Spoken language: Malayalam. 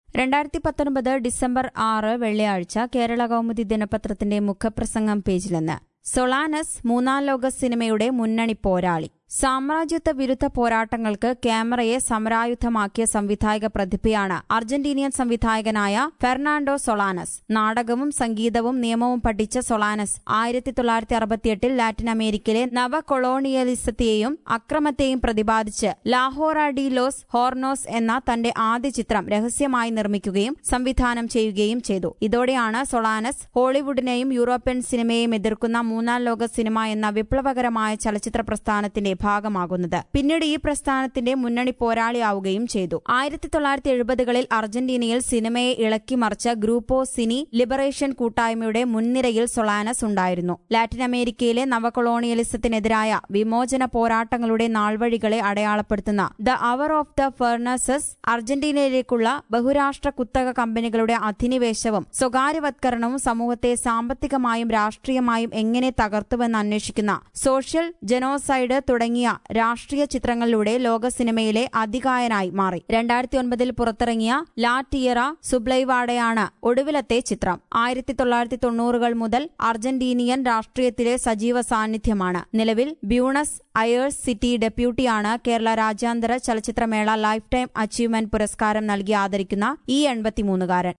രണ്ടായിരത്തി പത്തൊൻപത് ഡിസംബർ ആറ് വെള്ളിയാഴ്ച കേരള കൗമുദി ദിനപത്രത്തിന്റെ മുഖപ്രസംഗം പേജിൽ നിന്ന് സൊളാനസ് മൂന്നാം ലോക സിനിമയുടെ മുന്നണി പോരാളി സാമ്രാജ്യത്വ വിരുദ്ധ പോരാട്ടങ്ങൾക്ക് ക്യാമറയെ സമരായുധമാക്കിയ സംവിധായക പ്രതിഭയാണ് അർജന്റീനിയൻ സംവിധായകനായ ഫെർണാണ്ടോ സൊളാനസ് നാടകവും സംഗീതവും നിയമവും പഠിച്ച സൊളാനസ് ആയിരത്തി തൊള്ളായിരത്തി അറുപത്തിയെട്ടിൽ ലാറ്റിൻ അമേരിക്കയിലെ നവകൊളോണിയലിസത്തെയും അക്രമത്തെയും പ്രതിപാദിച്ച് ലാഹോറ ഡി ലോസ് ഹോർണോസ് എന്ന തന്റെ ആദ്യ ചിത്രം രഹസ്യമായി നിർമ്മിക്കുകയും സംവിധാനം ചെയ്യുകയും ചെയ്തു ഇതോടെയാണ് സൊളാനസ് ഹോളിവുഡിനെയും യൂറോപ്യൻ സിനിമയെയും എതിർക്കുന്ന മൂന്നാം ലോക സിനിമ എന്ന വിപ്ലവകരമായ ചലച്ചിത്ര പ്രസ്ഥാനത്തിന്റെ ഭാഗമാകുന്നത് പിന്നീട് ഈ പ്രസ്ഥാനത്തിന്റെ മുന്നണി പോരാളിയാവുകയും ചെയ്തു ആയിരത്തി തൊള്ളായിരത്തി എഴുപതുകളിൽ അർജന്റീനയിൽ സിനിമയെ ഇളക്കിമറിച്ച ഗ്രൂപ്പോ സിനി ലിബറേഷൻ കൂട്ടായ്മയുടെ മുൻനിരയിൽ സൊളാനസ് ഉണ്ടായിരുന്നു ലാറ്റിൻ അമേരിക്കയിലെ നവകൊളോണിയലിസത്തിനെതിരായ വിമോചന പോരാട്ടങ്ങളുടെ നാൾവഴികളെ അടയാളപ്പെടുത്തുന്ന the hour of the furnaces അർജന്റീനയിലേക്കുള്ള ബഹുരാഷ്ട്ര കുത്തക കമ്പനികളുടെ അധിനിവേശവും സ്വകാര്യവത്കരണവും സമൂഹത്തെ സാമ്പത്തികമായും രാഷ്ട്രീയമായും എങ്ങനെ തകർത്തുവെന്ന് അന്വേഷിക്കുന്ന സോഷ്യൽ ജനോസൈഡ് തുടങ്ങിയ രാഷ്ട്രീയ ചിത്രങ്ങളിലൂടെ ലോക സിനിമയിലെ അതികായനായി മാറി രണ്ടായിരത്തി ഒൻപതിൽ പുറത്തിറങ്ങിയ ലാ ടിയറ സുബ്ലൈവാഡയാണ് ഒടുവിലത്തെ ചിത്രം ആയിരത്തി തൊള്ളായിരത്തി തൊണ്ണൂറുകൾ മുതൽ അർജന്റീനിയൻ രാഷ്ട്രീയത്തിലെ സജീവ സാന്നിധ്യമാണ് നിലവിൽ ബ്യൂണസ് അയേഴ്സ് സിറ്റി ഡെപ്യൂട്ടിയാണ് കേരള രാജ്യാന്തര ചലച്ചിത്രമേള ലൈഫ് ടൈം അച്ചീവ്മെന്റ് പുരസ്കാരം നൽകി ആദരിക്കുന്ന ഈ എൺപത്തിമൂന്നുകാരൻ